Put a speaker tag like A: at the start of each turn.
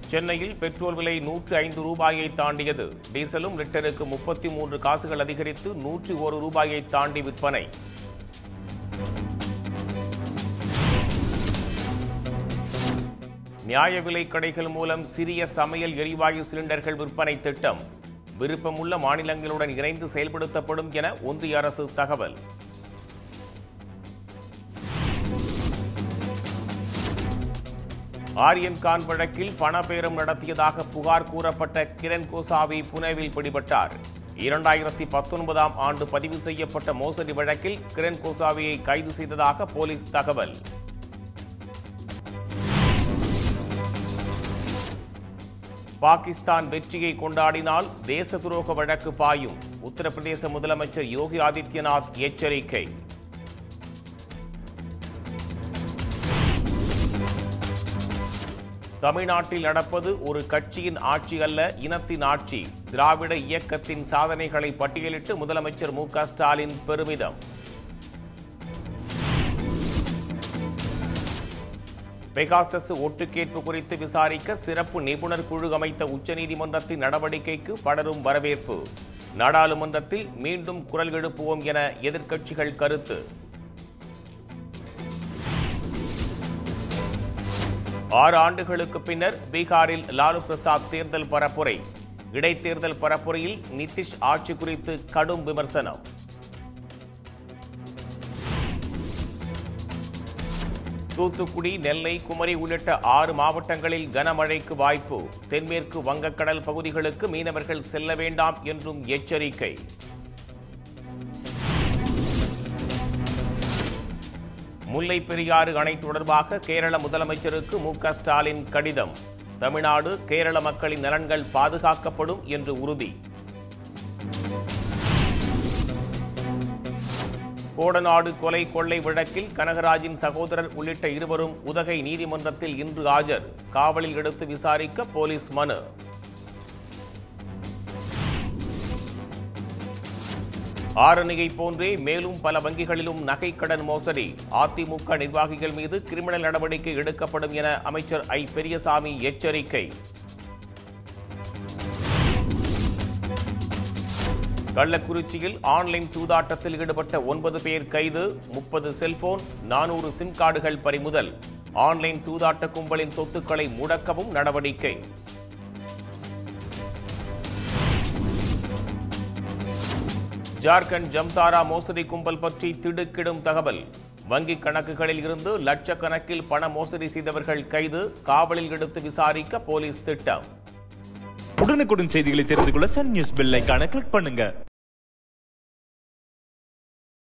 A: சென்னையில் பெட்ரோல் விலை நூற்று ஐந்து ரூபாயை தாண்டியது டீசலும் லிட்டருக்கு முப்பத்தி மூன்று காசுகள் அதிகரித்து நூற்றி ஒரு ரூபாயை தாண்டி விற்பனை நியாய விலை கடைகள் மூலம் சிறிய சமையல் எரிவாயு சிலிண்டர்கள் விற்பனை திட்டம் விருப்பமுள்ள மாநிலங்களுடன் இணைந்து செயல்படுத்தப்படும் என ஒன்றிய அரசு தகவல் ஆரியன் கான் வழக்கில் பணபேரம் நடத்தியதாக புகார் கூறப்பட்ட கிரண் கோசாவி புனேவில் பிடிபட்டார் இரண்டாயிரத்தி பத்தொன்பதாம் ஆண்டு பதிவு செய்யப்பட்ட மோசடி வழக்கில் கிரண் கோசாவியை கைது செய்ததாக போலீஸ் தகவல் பாகிஸ்தான் வெற்றியை கொண்டாடினால் தேச துரோக வழக்கு பாயும் உத்தரப்பிரதேச முதலமைச்சர் யோகி ஆதித்யநாத் எச்சரிக்கை தமிழ்நாட்டில் நடப்பது ஒரு கட்சியின் ஆட்சி அல்ல இனத்தின் ஆட்சி திராவிட இயக்கத்தின் சாதனைகளை பட்டியலிட்டு முதலமைச்சர் மு க ஸ்டாலின் பெருமிதம் பெகாசஸ் ஒட்டுக்கேட்பு குறித்து விசாரிக்க சிறப்பு நிபுணர் குழு அமைத்த உச்சநீதிமன்றத்தின் நடவடிக்கைக்கு பலரும் வரவேற்பு நாடாளுமன்றத்தில் மீண்டும் குரல் எழுப்புவோம் என எதிர்க்கட்சிகள் கருத்து ஆறு ஆண்டுகளுக்கு பின்னர் பீகாரில் லாலு பிரசாத் தேர்தல் பரப்புரை இடைத்தேர்தல் பரப்புரையில் நிதிஷ் ஆட்சி குறித்து கடும் விமர்சனம் தூத்துக்குடி நெல்லை குமரி உள்ளிட்ட ஆறு மாவட்டங்களில் கனமழைக்கு வாய்ப்பு தென்மேற்கு வங்கக்கடல் பகுதிகளுக்கு மீனவர்கள் செல்ல வேண்டாம் என்றும் எச்சரிக்கை முல்லை பெரியாறு அணை தொடர்பாக கேரள முதலமைச்சருக்கு மு க ஸ்டாலின் கடிதம் தமிழ்நாடு கேரள மக்களின் நலன்கள் பாதுகாக்கப்படும் என்று உறுதி கோடநாடு கொலை கொள்ளை வழக்கில் கனகராஜின் சகோதரர் உள்ளிட்ட இருவரும் உதகை நீதிமன்றத்தில் இன்று ஆஜர் காவலில் எடுத்து விசாரிக்க போலீஸ் மனு ஆரணியை போன்றே மேலும் பல வங்கிகளிலும் நகைக்கடன் மோசடி அதிமுக நிர்வாகிகள் மீது கிரிமினல் நடவடிக்கை எடுக்கப்படும் என அமைச்சர் ஐ பெரியசாமி எச்சரிக்கை கள்ளக்குறிச்சியில் ஆன்லைன் சூதாட்டத்தில் ஈடுபட்ட ஒன்பது பேர் கைது முப்பது செல்போன் நானூறு சிம் கார்டுகள் பறிமுதல் ஆன்லைன் சூதாட்ட கும்பலின் சொத்துக்களை முடக்கவும் நடவடிக்கை ஜார்க்கண்ட் ஜம்தாரா மோசடி கும்பல் பற்றி திடுக்கிடும் தகவல் வங்கிக் கணக்குகளில் இருந்து லட்சக்கணக்கில் பண மோசடி செய்தவர்கள் கைது காவலில் எடுத்து விசாரிக்க போலீஸ் திட்டம்
B: உடனுக்குடன் செய்திகளை தெரிந்து கொள்ள சன் நியூஸ் பெல் ஐகானை கிளிக் பண்ணுங்க